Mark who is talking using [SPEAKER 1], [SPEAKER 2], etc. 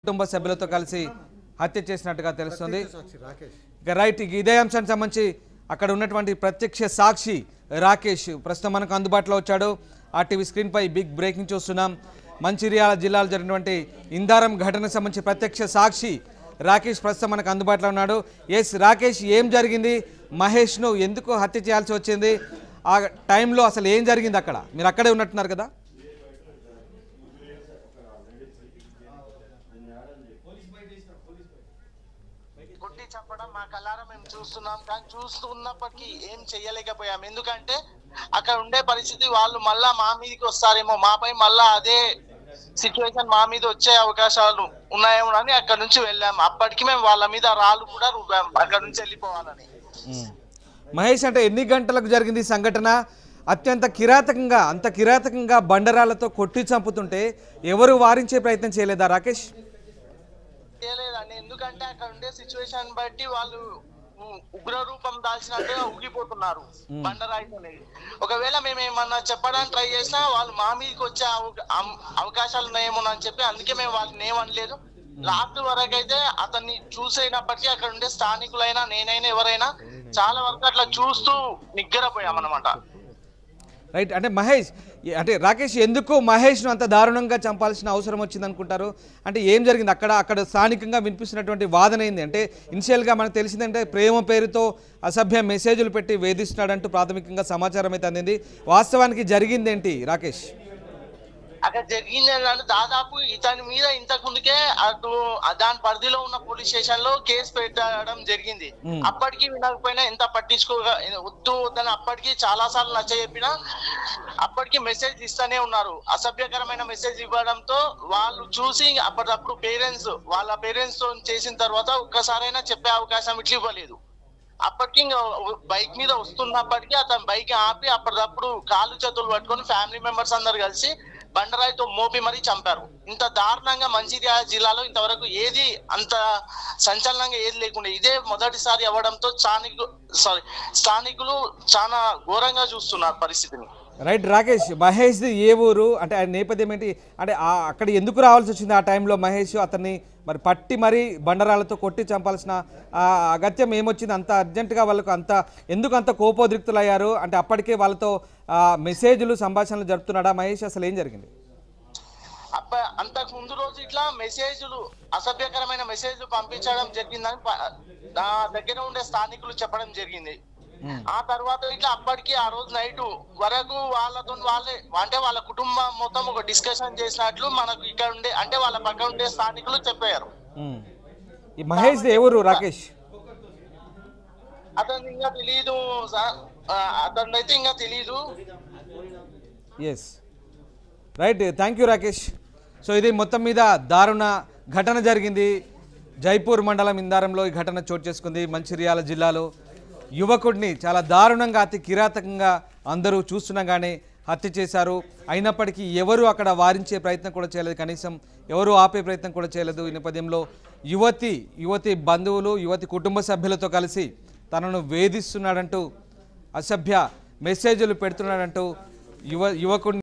[SPEAKER 1] కుటుంబ సభ్యులతో కలిసి హత్య చేసినట్టుగా తెలుస్తుంది ఇక రైట్ ఇక ఇదే అంశానికి సంబంధించి అక్కడ ఉన్నటువంటి ప్రత్యక్ష సాక్షి రాకేష్ ప్రస్తుతం మనకు అందుబాటులో వచ్చాడు ఆర్టీవీ స్క్రీన్పై బిగ్ బ్రేకింగ్ చూస్తున్నాం మంచిర్యాల జిల్లాలో జరిగినటువంటి ఇందారం ఘటనకు సంబంధించి ప్రత్యక్ష సాక్షి రాకేష్ ప్రస్తుతం మనకు అందుబాటులో ఉన్నాడు ఎస్ రాకేష్ ఏం జరిగింది మహేష్ను ఎందుకు హత్య చేయాల్సి వచ్చింది ఆ టైంలో అసలు ఏం జరిగింది అక్కడ మీరు అక్కడే ఉన్నట్టున్నారు కదా
[SPEAKER 2] కొట్టి చంపడం మా కళ్ళారా మేము చూస్తున్నాం కానీ చూస్తున్నప్పటికీ ఏం చెయ్యలేకపోయాం ఎందుకంటే అక్కడ ఉండే పరిస్థితి వాళ్ళు మళ్ళా మా మీదకి వస్తారేమో మాపై మళ్ళా అదే సిచ్యువేషన్ మా మీద వచ్చే అవకాశాలు ఉన్నాయేమో అని అక్కడ నుంచి వెళ్ళాం అప్పటికి మేము వాళ్ళ మీద రాళ్ళు కూడా రువ్వాం అక్కడ నుంచి వెళ్ళిపోవాలని
[SPEAKER 1] మ్మ్. మహేష్ అంటే ఎన్ని గంటలకు జరిగింది ఈ సంఘటన అత్యంత కిరాతకంగా అంత కిరాతకంగా బండరాలతో కొట్టి చంపుతుంటే ఎవరు వారించే ప్రయత్నం చేయలేదా రాకేష్
[SPEAKER 2] చేయలేదండి ఎందుకంటే అక్కడ ఉండే సిచ్యువేషన్ బట్టి వాళ్ళు ఉ- ఉగ్ర రూపం దాల్చినట్టుగా ఊగిపోతున్నారు బండరాయితోనే ఒకవేళ మేము ఏమన్నా చెప్పడానికి ట్రై చేసినా వాళ్ళు మా మీదకి వచ్చే అవ- అం- అవకాశాలు ఉన్నాయేమో అని చెప్పి అందుకే మేము వాళ్ళని ఏమనలేదు లాస్ట్ వరకు అయితే అతన్ని చూసైనప్పటికీ అక్కడ ఉండే స్థానికులైనా నేనైనా ఎవరైనా చాలా వరకు అట్లా చూస్తూ నిగ్గరపోయామన్నమాట
[SPEAKER 1] రైట్ అంటే మహేష్ ఏ- అంటే రాకేష్ ఎందుకు మహేష్ను అంత దారుణంగా చంపాల్సిన అవసరం వచ్చింది అనుకుంటారు అంటే ఏం జరిగింది అక్కడ అక్కడ స్థానికంగా వినిపిస్తున్నటువంటి వాదన ఏంది అంటే ఇనిషియల్గా మనకు తెలిసిందంటే ప్రేమ పేరుతో అసభ్య మెసేజ్లు పెట్టి వేధిస్తున్నాడంటూ ప్రాథమికంగా సమాచారం అయితే అందింది వాస్తవానికి జరిగిందేంటి రాకేష్
[SPEAKER 2] అక్కడ జరిగింది ఏంటంటే దాదాపు ఇతని మీద ఇంతకు ముందుకే అటు ఆ దాని పరిధిలో ఉన్న పోలీస్ స్టేషన్ లో కేసు పెట్టడం జరిగింది
[SPEAKER 1] మ్మ్.
[SPEAKER 2] అప్పటికి వినకపోయినా ఎంత పట్టించుకోగా వద్దు వద్దని అప్పటికి చాలా సార్లు నచ్చ చెప్పినా అప్పటికి మెసేజ్ ఇస్తానే ఉన్నారు అసభ్యకరమైన మెసేజ్ ఇవ్వడంతో వాళ్ళు చూసి అప్పటికప్పుడు పేరెంట్స్ వాళ్ళ పేరెంట్స్ తో చేసిన తర్వాత ఒక్కసారైనా చెప్పే అవకాశం ఇట్లా ఇవ్వలేదు అప్పటికి ఇంకా బైక్ మీద వస్తున్నప్పటికీ అతను బైక్ ఆపి అప్పటికప్పుడు కాళ్ళు చేతులు పట్టుకొని ఫ్యామిలీ మెంబర్స్ అందరు కలిసి బండరాయితో మోపి మరీ చంపారు ఇంత దారుణంగా మంచిర్యాల జిల్లాలో ఇంతవరకు ఏది అంత సంచలనంగా ఏది లేకుండా ఇదే మొదటిసారి అవ్వడంతో స్థానికు సారీ స్థానికులు చాలా ఘోరంగా చూస్తున్నారు పరిస్థితిని
[SPEAKER 1] రైట్ రాకేష్ మహేష్ది ఏ ఊరు అంటే ఆయన నేపథ్యం ఏంటి అంటే ఆ- అక్కడ ఎందుకు రావాల్సి వచ్చింది ఆ టైంలో మహేష్ అతన్ని మరి పట్టి మరీ బండరాలతో కొట్టి చంపాల్సిన ఆ అగత్యం ఏమొచ్చింది అంత అర్జెంటుగా వాళ్ళకు అంత ఎందుకు అంత కోపోద్రిక్తులు అయ్యారు అంటే అప్పటికే వాళ్ళతో ఆ, మెసేజ్లు సంభాషణలు జరుపుతున్నాడా మహేష్ అసలు ఏం జరిగింది
[SPEAKER 2] అప్ప అంతకు ముందు రోజు ఇట్లా మెసేజ్లు అసభ్యకరమైన మెసేజ్లు పంపించడం జరిగిందని ప- నా దగ్గర ఉండే స్థానికులు చెప్పడం జరిగింది
[SPEAKER 1] మ్మ్.
[SPEAKER 2] ఆ తర్వాత ఇట్లా అప్పటికి ఆ రోజు నైట్ వరకు వాళ్ళతో వాళ్ళే అంటే వాళ్ళ కుటుంబం మొత్తం ఒక డిస్కషన్ చేసినట్లు మనకు ఇక్కడ ఉండే అంటే వాళ్ళ పక్కన ఉండే స్థానికులు చెప్పారు
[SPEAKER 1] మ్మ్. ఈ మహేష్ది ఏ ఊరు రాకేష్
[SPEAKER 2] అతను ఇంకా తెలియదు అతను అయితే ఇంకా తెలియదు
[SPEAKER 1] yes right thank you Rakesh so ఇది మొత్తం మీద దారుణ ఘటన జరిగింది జైపూర్ మండలం ఇందారంలో ఈ ఘటన చోటు చేసుకుంది మంచిర్యాల జిల్లాలో యువకుడిని చాలా దారుణంగా అతి కిరాతకంగా అందరూ చూస్తుండగానే హత్య చేశారు అయినప్పటికీ ఎవరు అక్కడ వారించే ప్రయత్నం కూడా చేయలేదు కనీసం ఎవరు ఆపే ప్రయత్నం కూడా చేయలేదు ఈ నేపథ్యంలో యువతి యువతి బంధువులు యువతి కుటుంబ సభ్యులతో కలిసి తనను వేధిస్తున్నాడంటూ అసభ్య మెసేజ్లు పెడుతున్నాడంటూ యువ యువకుడిని